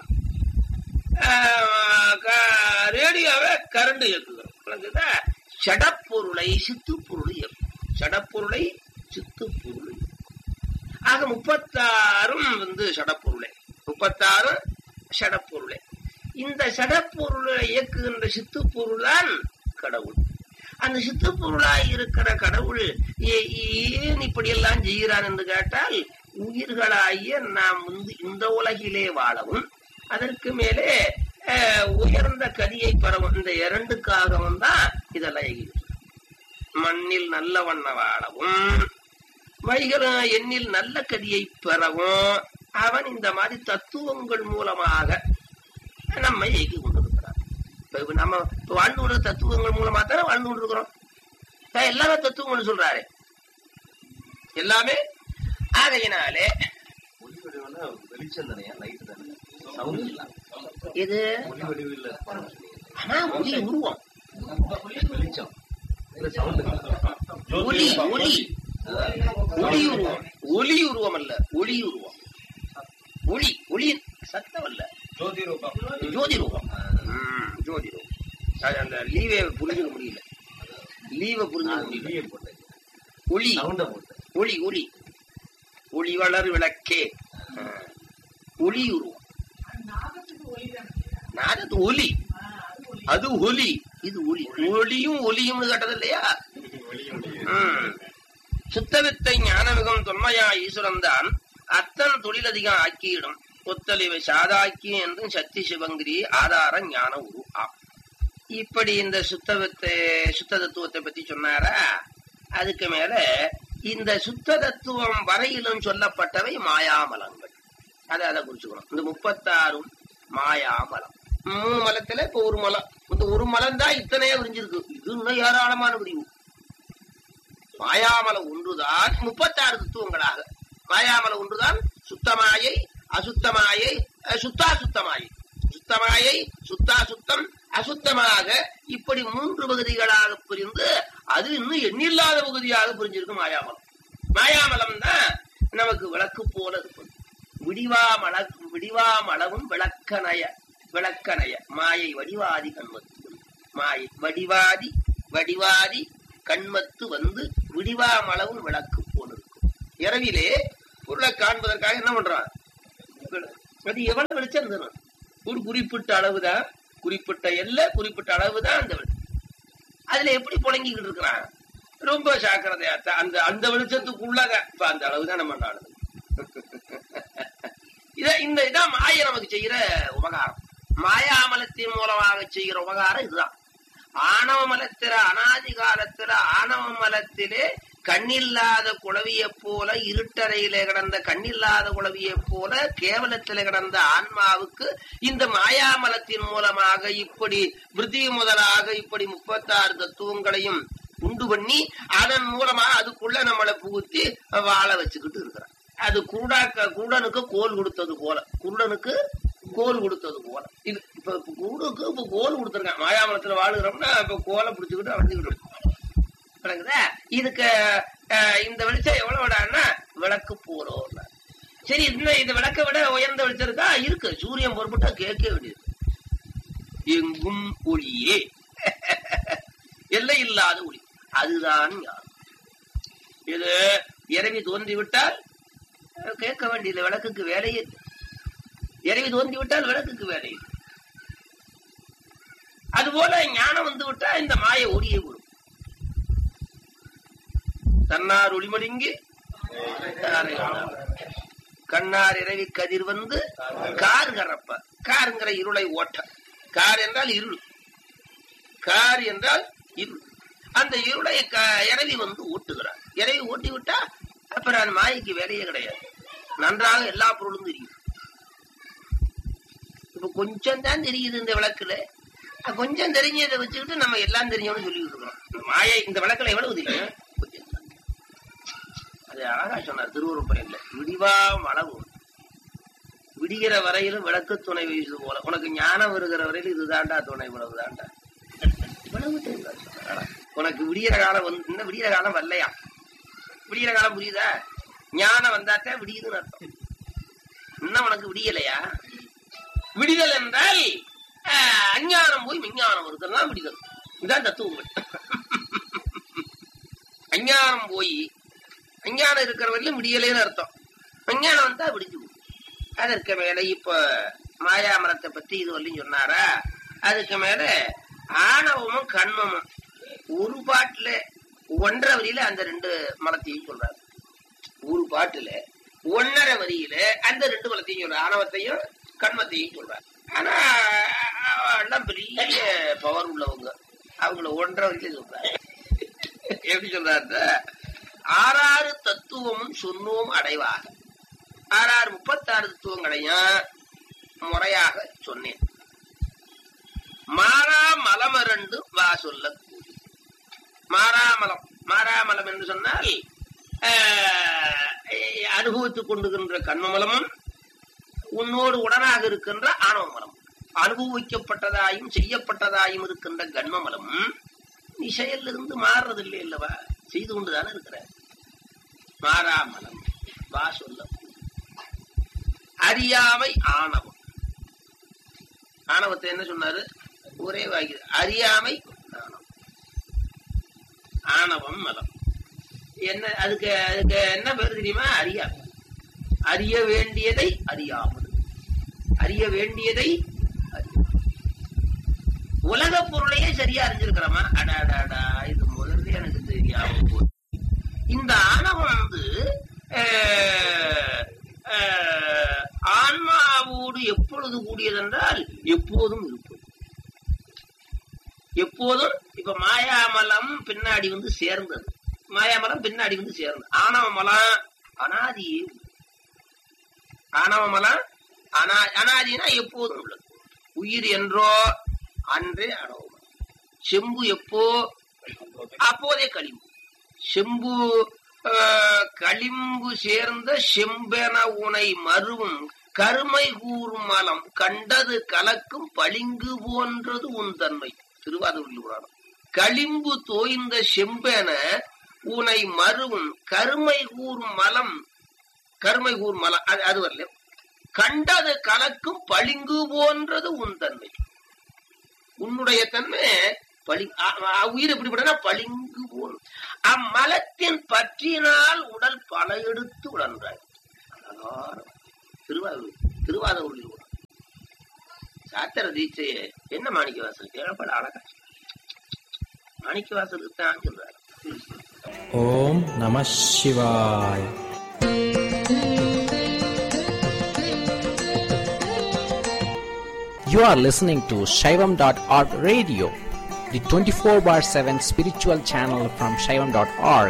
ரேடியோவை கரண்ட் இயக்குகிறோம் விளங்குதா சடப்பொருளை சித்து பொருள் இயக்கும் சடப்பொருளை சித்து பொருள் ஆக முப்பத்தாறும் வந்து சடப்பொருளை முப்பத்தாறு சடப்பொருளை இந்த சடப்பொருளை இயக்குகின்ற சித்து பொருள் தான் கடவுள் அந்த சித்து பொருளாய் இருக்கிற கடவுள் ஏன் இப்படி எல்லாம் செய்கிறான் என்று கேட்டால் உயிர்களாகிய நாம் வந்து இந்த உலகிலே வாழவும் அதற்கு மேலே உயர்ந்த கதியை பெறவும் இந்த இரண்டுக்காகவும் தான் இதெல்லாம் எகிறது மண்ணில் நல்ல வண்ண வாழவும் வைகர எண்ணில் நல்ல கதியை பெறவும் அவன் இந்த மாதிரி தத்துவங்கள் மூலமாக நம்மை இயக்கி கொண்டிருக்கிறான் இப்ப நம்ம வாழ்ந்து கொண்ட தத்துவங்கள் மூலமா தானே வாழ்ந்து கொண்டிருக்கிறோம் எல்லாமே தத்துவங்கள் சொல்றாரு எல்லாமே ஆகையினாலே வெளிச்சம் தானே லைட் தானே சவுண்ட் இல்ல இது ஒளி வடிவில் ஆனா ஒளி உருவம் வெளிச்சம் இல்ல சவுண்ட் ஒளி ஒளி ஒளி உருவம் ஒளி உருவம் அல்ல ஒளி உருவம் ஒளி ஒளி சத்தம் அல்ல ஜோதி ரூபம் ஜோதி ரூபம் ம், ஜோதி ரூபம் அது அந்த லீவை புரிஞ்சுக்க முடியல லீவை புரிஞ்சுக்க முடியல வெளியே போட்டேன் ஒளி சவுண்ட போட்டேன் ஒளி ஒளி ஒளி வளர் விளக்கே ஆ. ஒளி உருவம் நாதத்து ஒலி அது ஒலி இது ஒலி ஒளியும் ஒலியும்னு கேட்டது இல்லையா ம். சுத்தவித்தை ஞானமிகம் தொன்மையா ஈஸ்வரன் தான் அத்தன் தொழிலதிகம் ஆக்கியிடும் ஒத்தலிவை சாதாக்கி என்றும் சக்தி சிவங்கிரி ஆதார ஞான உரு ஆம் இப்படி இந்த சுத்தவித்தை சுத்த தத்துவத்தை பத்தி சொன்னாரா அதுக்கு மேல இந்த சுத்த தத்துவம் வரையிலும் சொல்லப்பட்டவை மாயாமலங்கள் அதை அதை குறிச்சுக்கணும் இந்த முப்பத்தாறும் மாயாமலம் மூணு மலத்துல இப்ப ஒரு மலம் இந்த ஒரு மலம் தான் இத்தனையே விரிஞ்சிருக்கு இது இன்னும் ஏராளமான விரிவு மாயாமலம் ஒன்றுதான் முப்பத்தாறு தத்துவங்களாக மாயாமலம் ஒன்றுதான் சுத்தமாயை அசுத்தமாயை அஹ், சுத்தாசுத்தமாயை சுத்தமாயை சுத்தாசுத்தம் அசுத்தமாக இப்படி மூன்று பகுதிகளாக பிரிந்து அது இன்னும் எண்ணில்லாத பகுதியாக பிரிஞ்சிருக்கு மாயாமலம் மாயாமலம் தான் நமக்கு விளக்கு போல இருப்பது விடிவா மல விடிவா மலவும் விளக்கணைய விளக்கணைய மாயை வடிவாதி கண்மத்து மாயை வடிவாதி வடிவாதி கண்மத்து வந்து விடிவா மலவும் விளக்கு போல இருக்கும் இரவிலே பொருளை காண்பதற்காக என்ன பண்றான் அது எவ்வளவு வெளிச்சம் இருந்தது ஒரு குறிப்பிட்ட அளவுதான் குறிப்பிட்ட எல்லை குறிப்பிட்ட அளவுதான் அந்த வெளிச்சம் அதுல எப்படி புழங்கிக்கிட்டு இருக்கிறான் ரொம்ப ஜாக்கிரதையா தான் அந்த அந்த வெளிச்சத்துக்குள்ளக இப்ப அந்த அளவுதான் நம்ம நாடுது இத இந்த இதான் மாயை நமக்கு செய்யற உபகாரம் மாயாமலத்தின் மூலமாக செய்கிற உபகாரம் இதுதான் ஆணவ மலத்தில அனாதி காலத்துல ஆணவ மலத்திலே கண்ணில்லாத குளவியை போல இருட்டறையிலே கிடந்த கண்ணில்லாத குளவியை போல கேவலத்திலே கிடந்த ஆன்மாவுக்கு இந்த மாயாமலத்தின் மூலமாக இப்படி விருத்தி முதலாக இப்படி முப்பத்தாறு தத்துவங்களையும் உண்டு பண்ணி அதன் மூலமா அதுக்குள்ள நம்மளை புகுத்தி வாழ வச்சுக்கிட்டு இருக்கிறான் அது குருடாக்க குருடனுக்கு கோல் கொடுத்தது போல குருடனுக்கு கோல் கொடுத்தது போல இது இப்ப இப்ப குருடுக்கு இப்ப கோல் கொடுத்துருக்கான் மாயாமலத்துல வாழுகிறோம்னா இப்ப கோலை பிடிச்சுக்கிட்டு அடைஞ்சுக்கிட்டு இருக்கோம் விளங்குதா இதுக்கு அஹ், இந்த வெளிச்சம் எவ்வளவு விடான்னா விளக்கு போறோம் சரி இன்னும் இந்த விளக்கை விட உயர்ந்த வெளிச்சம் இருக்கா இருக்கு சூரியன் பொறுப்பட்டா கேட்க வேண்டியது எங்கும் ஒளியே எல்லை இல்லாத ஒளி அதுதான் ஞானம் இது இறைவி தோன்றிவிட்டால் அஹ், கேட்க வேண்டியது விளக்குக்கு வேலையே இல்லை. இறைவி தோன்றிவிட்டால் விளக்குக்கு வேலை இல்லை. அதுபோல ஞானம் வந்து விட்டா இந்த மாய ஒளியை விடும் தன்னார் ஒளிமடிங்கி தாரை காணார். கண்ணார் இரவி கதிர் வந்து கார் கறப்ப காருங்கிற இருளை ஓட்ட கார் என்றால் இருள் கார் என்றால் இருள் அந்த இருளை க- இரவி வந்து ஓட்டுகிறார் இரவி ஓட்டி விட்டா அப்புறம் அந்த மாயைக்கு வேலையே கிடையாது நன்றாக எல்லா பொருளும் தெரியும் இப்ப கொஞ்சம் தான் தெரியுது இந்த விளக்குல அஹ் கொஞ்சம் தெரிஞ்சதை வச்சுக்கிட்டு நம்ம எல்லாம் தெரிஞ்சோம்னு சொல்லிட்டு இருக்கோம் இந்த மாயை இந்த விளக்குல எவ்வளவு தெரியும் கொஞ்சம் தான். அது அழகா சொன்னார் திருவருப்பறையில விடிவா மளவு விடிகிற வரையிலும் விளக்கு துணை வீசுது போல உனக்கு ஞானம் வருகிற வரையிலும் இதுதான்டா துணை இவ்வளவு தான்டா இவ்வளவு தெரியுதா சொன்னாரா? உனக்கு விடிகிற காலம் வந்து இன்னும் விடிகிற காலம் வரலையா விடிகிற காலம் புரியுதா ஞானம் வந்தாத்தே விடியுதுன்னு அர்த்தம் இன்னும் உனக்கு விடியலையா விடிதல் என்றால் ஆஹ், அஞ்ஞானம் போய் விஞ்ஞானம் வருதுன்னா விடிதல் இதான் தத்துவங்கள் அஞ்ஞானம் போய் அஞ்ஞானம் இருக்கிற வரையிலும் விடியலைன்னு அர்த்தம் அஞ்ஞானம் வந்தா விடிஞ்சு போகும். அதற்கு மேல இப்ப மாயாமரத்தை பத்தி இது வரலையும் சொன்னாரா அதுக்கு மேல ஆணவமும் கண்மமும் ஒரு பாட்டுல ஒன்றரை வரியில அந்த ரெண்டு மலத்தையும் சொல்றாரு ஒரு பாட்டுல ஒன்னரை வரியில அந்த ரெண்டு மலத்தையும் சொல்றாரு ஆணவத்தையும் கண்மத்தையும் சொல்றாரு ஆனா எல்லாம் பெரிய பவர் உள்ளவங்க அவங்கள ஒன்றரை வரைக்கும் சொல்றாரு எப்படி சொல்றாரு ஆறாறு தத்துவமும் சொன்னோம் அடைவாக ஆறாறு முப்பத்தாறு தத்துவங்களையும் முறையாக சொன்னேன் மாறா மலமரண்டு வா சொல்ல மாறாமலம் மாறாமலம் என்று சொன்னால் ஆஹ், அனுபவித்துக் கொண்டுகின்ற கண்மமலமும் உன்னோடு உடனாக இருக்கின்ற ஆணவமலம் அனுபவிக்கப்பட்டதாயும் செய்யப்பட்டதாயும் இருக்கின்ற கண்மமலம் நீ செயலிருந்து மாறுறதில்லை அல்லவா செய்து கொண்டுதானே இருக்கிற மாறாமலம் வா சொல்ல அறியாமை ஆணவம் ஆணவத்தை என்ன சொன்னாரு ஒரே வாங்கி அறியாமை ஆணவம் ஆணவம் மலம் என்ன அதுக்கு அதுக்கு என்ன பேர் தெரியுமா அறியாமை அறிய வேண்டியதை அறியாமல் அறிய வேண்டியதை அறியாமல். உலகப் பொருளையே சரியா அறிஞ்சிருக்கிறோமா அடாடாடா இது முதல்ல எனக்கு தெரியாம போச்சு. இந்த ஆணவம் வந்து அஹ், அஹ், ஆன்மாவோடு எப்பொழுது கூடியதென்றால் எப்போதும் இருப்பது எப்போதும் இப்ப மாயாமலம் பின்னாடி வந்து சேர்ந்தது மாயாமலம் பின்னாடி வந்து சேர்ந்தது ஆணவமலம் அனாதியே உள்ளது. ஆணவமலம் அனா அனாதினா எப்போதும் உள்ளது உயிர் என்றோ அன்றே அணவமலம் செம்பு எப்போ அப்போதே களிம்பு செம்பு ஆஹ், களிம்பு சேர்ந்த செம்பென உனை மருவும் கருமை கூறும் மலம் கண்டது கலக்கும் பளிங்கு போன்றது உன் தன்மை திருவாரூர் புராணம் களிம்பு தோய்ந்த செம்பென உனை மருவும் கருமை கூறும் மலம் கருமை கூறும் மலம் அது அது வரல கண்டது கலக்கும் பளிங்கு போன்றது உன் தன்மை உன்னுடைய தன்மை பளி அ- அ- உயிர் எப்படிப்பட்டனா பளிங்கு போல் அம்மலத்தின் பற்றினால் உடல் பல எடுத்து உடன்றாய் அழகான திருவாரூர் திருவாரூரில் உடல். சாத்திர தீட்சையே என்ன மாணிக்க வாசல் கேளப்பட அழகா மாணிக்க வாசலுக்கு தான் சொல்றாரு ஓம் நம சிவாய் You are listening to Shaivam.org radio, the 24 bar 7 spiritual channel from Shaivam.org.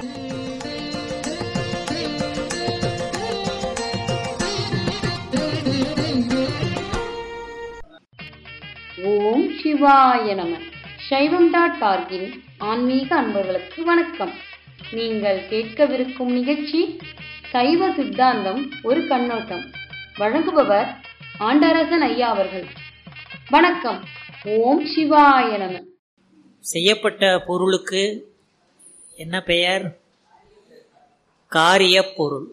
ஓம் சிவாய நம சைவம் டாட் ஆர்கின் ஆன்மீக அன்பர்களுக்கு வணக்கம் நீங்கள் கேட்கவிருக்கும் நிகழ்ச்சி சைவ சித்தாந்தம் ஒரு கண்ணோட்டம் வழங்குபவர் ஆண்டரசன் ஐயா அவர்கள் வணக்கம் ஓம் சிவாய நம செய்யப்பட்ட பொருளுக்கு என்ன பெயர் காரியப் பொருள்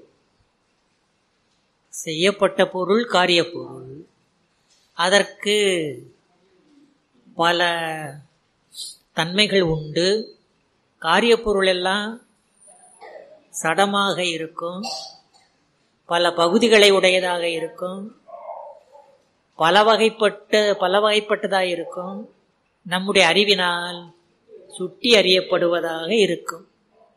செய்யப்பட்ட பொருள் காரியப் பொருள் அதற்கு பல தன்மைகள் உண்டு காரியப்பொருள் எல்லாம் சடமாக இருக்கும் பல பகுதிகளை உடையதாக இருக்கும் பல வகைப்பட்ட பல வகைப்பட்டதாக இருக்கும் நம்முடைய அறிவினால் சுட்டி அறியப்படுவதாக இருக்கும்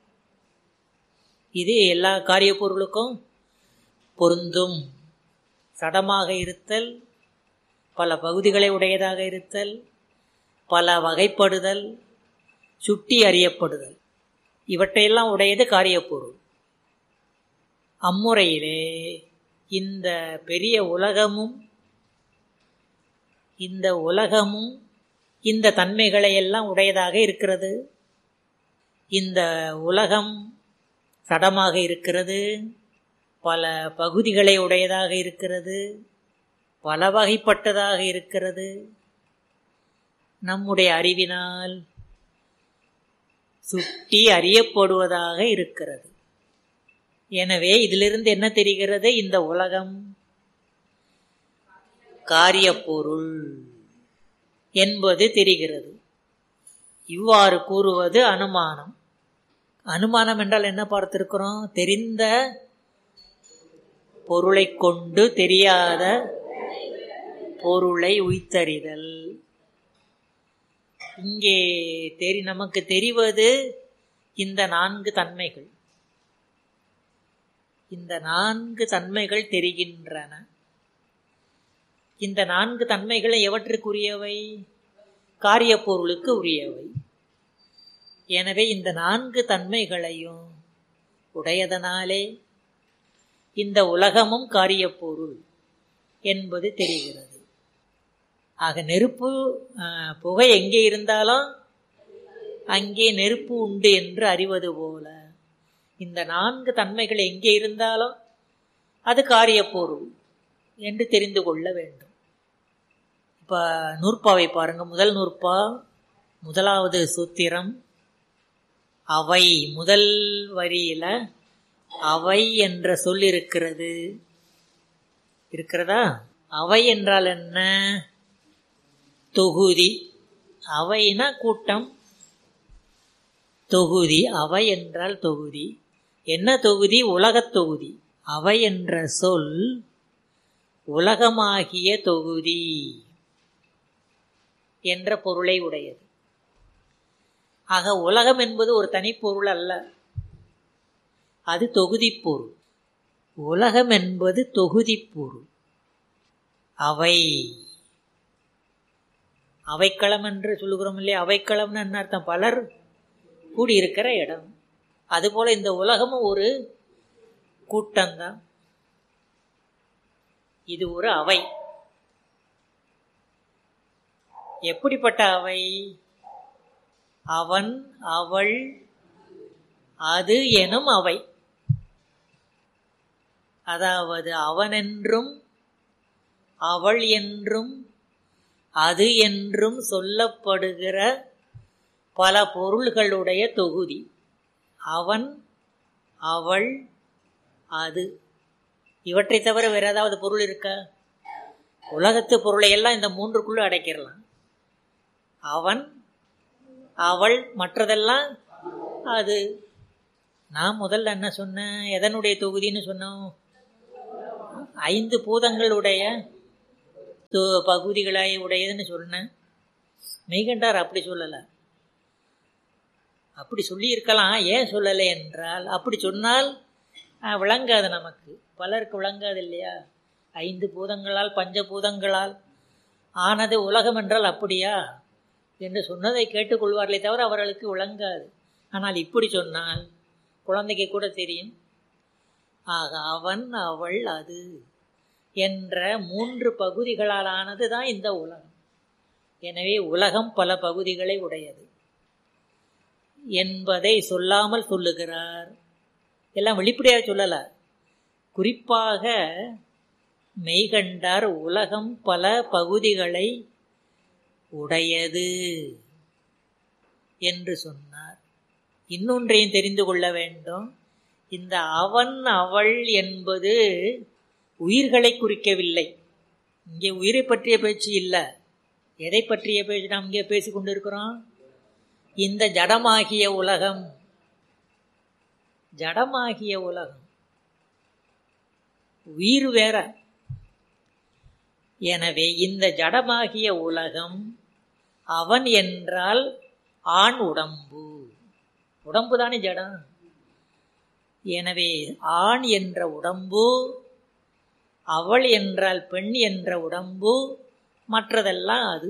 இது எல்லா காரியப் பொருளுக்கும் பொருந்தும் சடமாக இருத்தல் பல பகுதிகளை உடையதாக இருத்தல் பல வகைப்படுதல் சுட்டி அறியப்படுதல் இவற்றையெல்லாம் உடையது காரியப்பொருள் அம்முறையிலே இந்த பெரிய உலகமும் இந்த உலகமும் இந்த தன்மைகளை எல்லாம் உடையதாக இருக்கிறது இந்த உலகம் சடமாக இருக்கிறது பல பகுதிகளை உடையதாக இருக்கிறது பல வகைப்பட்டதாக இருக்கிறது நம்முடைய அறிவினால் சுட்டி அறியப்படுவதாக இருக்கிறது எனவே இதிலிருந்து என்ன தெரிகிறது இந்த உலகம் காரியப்பொருள் என்பது தெரிகிறது இவ்வாறு கூறுவது அனுமானம் அனுமானம் என்றால் என்ன பார்த்திருக்கிறோம் தெரிந்த பொருளை கொண்டு தெரியாத பொருளை உய்த்தறிதல் இங்கே தெரி நமக்கு தெரிவது இந்த நான்கு தன்மைகள் இந்த நான்கு தன்மைகள் தெரிகின்றன இந்த நான்கு தன்மைகளை எவற்றுக்குரியவை காரியப்பொருளுக்கு உரியவை எனவே இந்த நான்கு தன்மைகளையும் உடையதனாலே இந்த உலகமும் காரியப்பொருள் என்பது தெரிகிறது ஆக நெருப்பு புகை எங்கே இருந்தாலும் அங்கே நெருப்பு உண்டு என்று அறிவது போல இந்த நான்கு தன்மைகள் எங்கே இருந்தாலும் அது காரியப்பொருள் என்று தெரிந்து கொள்ள வேண்டும் இப்போ நூற்பாவை பாருங்க முதல் நூற்பா முதலாவது சூத்திரம் அவை முதல் வரியில அவை என்ற சொல் இருக்கிறது இருக்கிறதா அவை என்றால் என்ன தொகுதி அவைனா கூட்டம் தொகுதி அவை என்றால் தொகுதி என்ன தொகுதி உலகத் தொகுதி அவை என்ற சொல் உலகமாகிய தொகுதி என்ற பொருளை உடையது ஆக உலகம் என்பது ஒரு தனிப்பொருள் அல்ல அது தொகுதி பொருள் உலகம் என்பது தொகுதி பொருள் அவை அவைக்களம் என்று சொல்லுகிறோம் இல்லையா அவைக்களம்னு என்ன அர்த்தம் பலர் கூடியிருக்கிற இடம் அதுபோல இந்த உலகமும் ஒரு கூட்டம்தான் இது ஒரு அவை எப்படிப்பட்ட அவை அவன் அவள் அது எனும் அவை அதாவது அவனென்றும் அவள் என்றும் அது என்றும் சொல்லப்படுகிற பல பொருள்களுடைய தொகுதி அவன் அவள் அது இவற்றை தவிர வேற ஏதாவது பொருள் இருக்கா உலகத்து பொருளை எல்லாம் இந்த மூன்றுக்குள்ள அடைக்கிடலாம் அவன் அவள் மற்றதெல்லாம் அது நான் முதல்ல என்ன சொன்னேன் எதனுடைய தொகுதின்னு சொன்னோம் ஐந்து பூதங்களுடைய பகுதிகளாய் உடையதுன்னு சொன்னேன் மெய்கண்டார் அப்படி சொல்லலை அப்படி சொல்லி இருக்கலாம் ஏன் சொல்லலை என்றால் அப்படி சொன்னால் விளங்காது நமக்கு பலருக்கு விளங்காது இல்லையா ஐந்து பூதங்களால் பஞ்சபூதங்களால் ஆனது உலகம் என்றால் அப்படியா என்று சொன்னதை கேட்டுக்கொள்வார்களே தவிர அவர்களுக்கு விளங்காது ஆனால் இப்படி சொன்னால் குழந்தைக்கு கூட தெரியும் ஆக அவன் அவள் அது என்ற மூன்று பகுதிகளால் ஆனது தான் இந்த உலகம் எனவே உலகம் பல பகுதிகளை உடையது என்பதை சொல்லாமல் சொல்லுகிறார் எல்லாம் வெளிப்படையாக சொல்லல குறிப்பாக மெய்கண்டார் உலகம் பல பகுதிகளை உடையது என்று சொன்னார் இன்னொன்றையும் தெரிந்து கொள்ள வேண்டும் இந்த அவன் அவள் என்பது உயிர்களை குறிக்கவில்லை இங்கே உயிரை பற்றிய பேச்சு இல்லை எதை பற்றிய பேசி நாம் இங்கே பேசிக் கொண்டிருக்கிறோம் இந்த ஜடமாகிய உலகம் ஜடமாகிய உலகம் உயிர் வேற எனவே இந்த ஜடமாகிய உலகம் அவன் என்றால் ஆண் உடம்பு உடம்பு தானே ஜடம் எனவே ஆண் என்ற உடம்பு அவள் என்றால் பெண் என்ற உடம்பு மற்றதெல்லாம் அது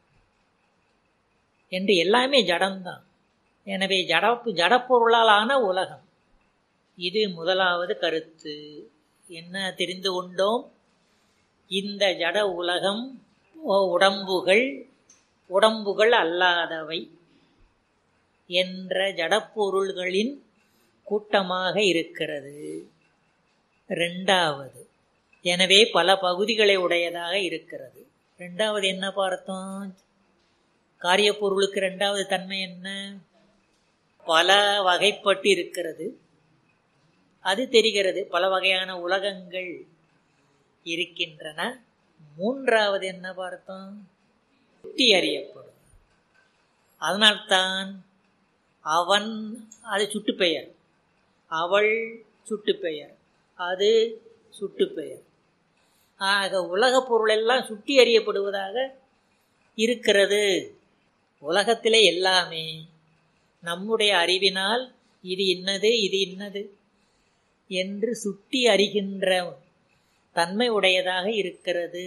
என்று எல்லாமே ஜடம்தான் எனவே ஜடப்பு ஜடப்பொருளாலான உலகம் இது முதலாவது கருத்து என்ன தெரிந்து கொண்டோம் இந்த ஜட உலகம் உடம்புகள் உடம்புகள் அல்லாதவை என்ற ஜடப்பொருள்களின் கூட்டமாக இருக்கிறது ரெண்டாவது எனவே பல பகுதிகளை உடையதாக இருக்கிறது ரெண்டாவது என்ன பார்த்தோம் காரியப்பொருளுக்கு ரெண்டாவது தன்மை என்ன பல வகைப்பட்டு இருக்கிறது அது தெரிகிறது பல வகையான உலகங்கள் இருக்கின்றன மூன்றாவது என்ன பார்த்தோம் சுட்டி அறியப்படும் அதனால்தான் அவன் அது சுட்டு பெயர் அவள் சுட்டு பெயர் அது சுட்டு பெயர் ஆக உலகப் பொருளெல்லாம் சுட்டி அறியப்படுவதாக இருக்கிறது உலகத்திலே எல்லாமே நம்முடைய அறிவினால் இது இன்னது இது இன்னது என்று சுட்டி அறிகின்ற தன்மை உடையதாக இருக்கிறது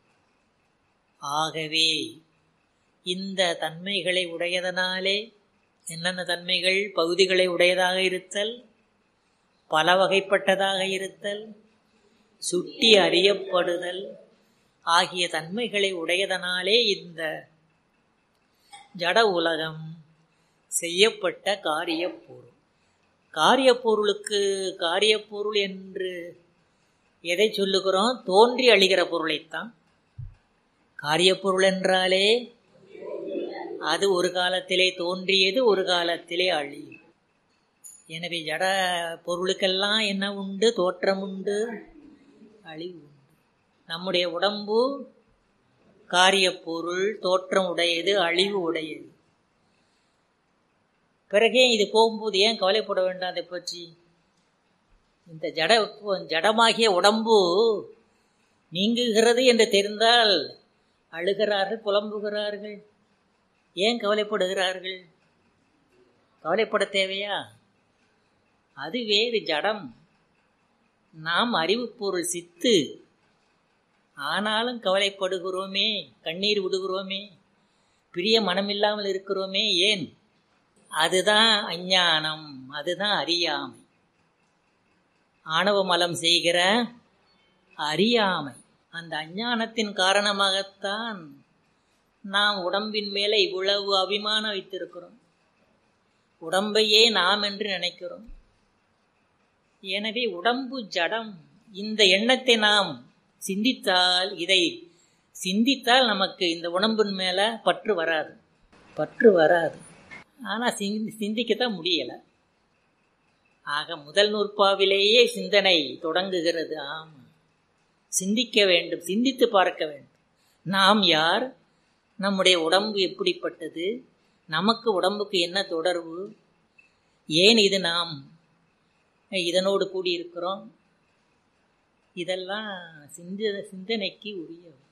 ஆகவே இந்த தன்மைகளை உடையதனாலே என்னென்ன தன்மைகள் பகுதிகளை உடையதாக இருத்தல் பல வகைப்பட்டதாக இருத்தல் சுட்டி அறியப்படுதல் ஆகிய தன்மைகளை உடையதனாலே இந்த ஜட உலகம் செய்யப்பட்ட காரியப்பொருள் காரியப்பொருளுக்கு காரியப்பொருள் என்று எதை சொல்லுகிறோம் தோன்றி அழிகிற பொருளைத்தான் காரியப்பொருள் என்றாலே அது ஒரு காலத்திலே தோன்றியது ஒரு காலத்திலே அழியும் எனவே ஜட பொருளுக்கெல்லாம் என்ன உண்டு தோற்றம் உண்டு அழிவு உண்டு நம்முடைய உடம்பு காரியப்பொருள் தோற்றம் உடையது அழிவு உடையது பிறகே இது போகும்போது ஏன் கவலைப்பட வேண்டாம் அதை பற்றி இந்த ஜட ஜடமாகிய உடம்பு நீங்குகிறது என்று தெரிந்தால் அழுகிறார்கள் புலம்புகிறார்கள் ஏன் கவலைப்படுகிறார்கள் கவலைப்பட தேவையா அது வேறு ஜடம் நாம் அறிவு பொருள் சித்து ஆனாலும் கவலைப்படுகிறோமே கண்ணீர் விடுகிறோமே பிரிய மனமில்லாமல் இருக்கிறோமே ஏன் அதுதான் அஞ்ஞானம் அதுதான் அறியாமை ஆணவ மலம் செய்கிற அறியாமை அந்த அஞ்ஞானத்தின் காரணமாகத்தான் நாம் உடம்பின் மேலே இவ்வளவு அபிமானம் வைத்திருக்கிறோம் உடம்பையே நாம் என்று நினைக்கிறோம் எனவே உடம்பு ஜடம் இந்த எண்ணத்தை நாம் சிந்தித்தால் இதை சிந்தித்தால் நமக்கு இந்த உடம்பின் மேலே பற்று வராது பற்று வராது ஆனால் சிந்தி சிந்திக்கத்தான் முடியலை ஆக முதல் நூற்பாவிலேயே சிந்தனை தொடங்குகிறது ஆமாம் சிந்திக்க வேண்டும் சிந்தித்து பார்க்க வேண்டும் நாம் யார் நம்முடைய உடம்பு எப்படிப்பட்டது நமக்கு உடம்புக்கு என்ன தொடர்பு ஏன் இது நாம் இதனோடு கூடியிருக்கிறோம் இதெல்லாம் சிந்த சிந்தனைக்கு உரியது